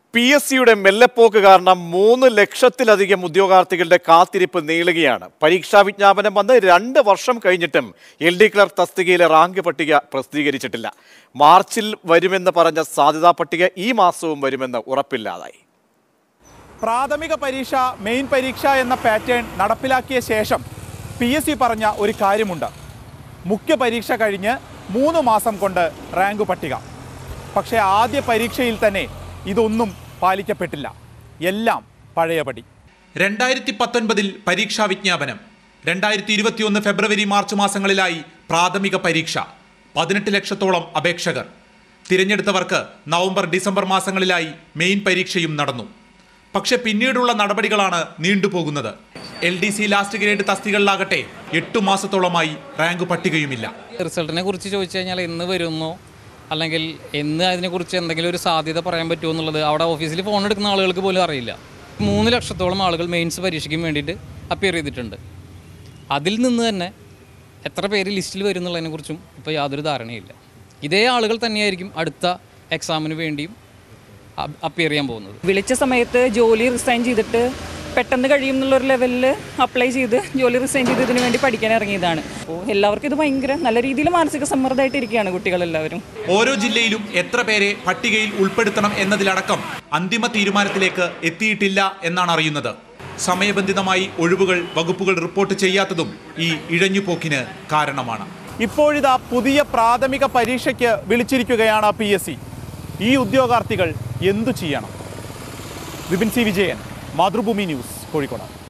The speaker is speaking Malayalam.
പി എസ് സിയുടെ മെല്ലെപ്പോക്ക് കാരണം മൂന്ന് ലക്ഷത്തിലധികം ഉദ്യോഗാർത്ഥികളുടെ കാത്തിരിപ്പ് നീളുകയാണ് പരീക്ഷാ വിജ്ഞാപനം വന്ന് രണ്ട് വർഷം കഴിഞ്ഞിട്ടും എൽ ഡി ക്ലർക്ക് തസ്തികയിലെ റാങ്ക് പട്ടിക പ്രസിദ്ധീകരിച്ചിട്ടില്ല മാർച്ചിൽ വരുമെന്ന് പറഞ്ഞ സാധ്യതാ പട്ടിക ഈ മാസവും വരുമെന്ന് ഉറപ്പില്ലാതായി പ്രാഥമിക പരീക്ഷ മെയിൻ പരീക്ഷ എന്ന പാറ്റേൺ നടപ്പിലാക്കിയ ശേഷം പി എസ് സി പറഞ്ഞ ഒരു കാര്യമുണ്ട് മുഖ്യ പരീക്ഷ കഴിഞ്ഞ് മൂന്ന് മാസം കൊണ്ട് റാങ്ക് പട്ടിക പക്ഷേ ആദ്യ പരീക്ഷയിൽ തന്നെ ഇതൊന്നും പാലിക്കപ്പെട്ടില്ല എല്ലാം പഴയപടി രണ്ടായിരത്തി പത്തൊൻപതിൽ പരീക്ഷാ വിജ്ഞാപനം രണ്ടായിരത്തി ഇരുപത്തിയൊന്ന് ഫെബ്രുവരി മാർച്ച് മാസങ്ങളിലായി പ്രാഥമിക പരീക്ഷ പതിനെട്ട് ലക്ഷത്തോളം അപേക്ഷകർ തിരഞ്ഞെടുത്തവർക്ക് നവംബർ ഡിസംബർ മാസങ്ങളിലായി മെയിൻ പരീക്ഷയും നടന്നു പക്ഷെ പിന്നീടുള്ള നടപടികളാണ് നീണ്ടുപോകുന്നത് L D C last grade തസ്തികളിലാകട്ടെ എട്ടു മാസത്തോളമായി റാങ്ക് പട്ടികയുമില്ല റിസൾട്ടിനെ കുറിച്ച് ചോദിച്ചു കഴിഞ്ഞാൽ എന്ന് വരുന്നോ അല്ലെങ്കിൽ എന്ന് അതിനെക്കുറിച്ച് എന്തെങ്കിലും ഒരു സാധ്യത പറയാൻ പറ്റുമോ എന്നുള്ളത് അവിടെ ഓഫീസിൽ ഫോൺ എടുക്കുന്ന ആളുകൾക്ക് പോലും അറിയില്ല മൂന്ന് ലക്ഷത്തോളം ആളുകൾ മെയിൻസ് പരീക്ഷയ്ക്ക് വേണ്ടിയിട്ട് അപ്പിയർ ചെയ്തിട്ടുണ്ട് അതിൽ നിന്ന് തന്നെ എത്ര പേര് ലിസ്റ്റിൽ വരും എന്നുള്ളതിനെക്കുറിച്ചും ഇപ്പോൾ യാതൊരു ധാരണയില്ല ഇതേ ആളുകൾ തന്നെയായിരിക്കും അടുത്ത എക്സാമിന് വേണ്ടിയും അപ്പിയർ ചെയ്യാൻ പോകുന്നത് വിളിച്ച സമയത്ത് ജോലി റിസൈൻ ചെയ്തിട്ട് പെട്ടെന്ന് കഴിയും എന്നുള്ളൊരു ലെവലിൽ അപ്ലൈ ചെയ്ത് ജോലി റിസൈൻ ചെയ്ത് ഇതിനു വേണ്ടി പഠിക്കാൻ ഇറങ്ങിയതാണ് അപ്പോൾ എല്ലാവർക്കും ഇത് ഭയങ്കര നല്ല രീതിയിൽ മാനസിക സമ്മർദ്ദമായിട്ട് ഇരിക്കുകയാണ് കുട്ടികളെല്ലാവരും ഓരോ ജില്ലയിലും എത്ര പേരെ പട്ടികയിൽ ഉൾപ്പെടുത്തണം എന്നതിലടക്കം അന്തിമ തീരുമാനത്തിലേക്ക് എത്തിയിട്ടില്ല എന്നാണ് അറിയുന്നത് സമയബന്ധിതമായി ഒഴിവുകൾ വകുപ്പുകൾ റിപ്പോർട്ട് ചെയ്യാത്തതും ഈ ഇഴഞ്ഞുപോക്കിന് കാരണമാണ് ഇപ്പോഴിതാ പുതിയ പ്രാഥമിക പരീക്ഷയ്ക്ക് വിളിച്ചിരിക്കുകയാണ് പി എസ് സി ഈ ഉദ്യോഗാർത്ഥികൾ എന്തു ചെയ്യണം വിപിൻ സി വിജയൻ മാതൃഭൂമി ന്യൂസ് കോഴിക്കോട്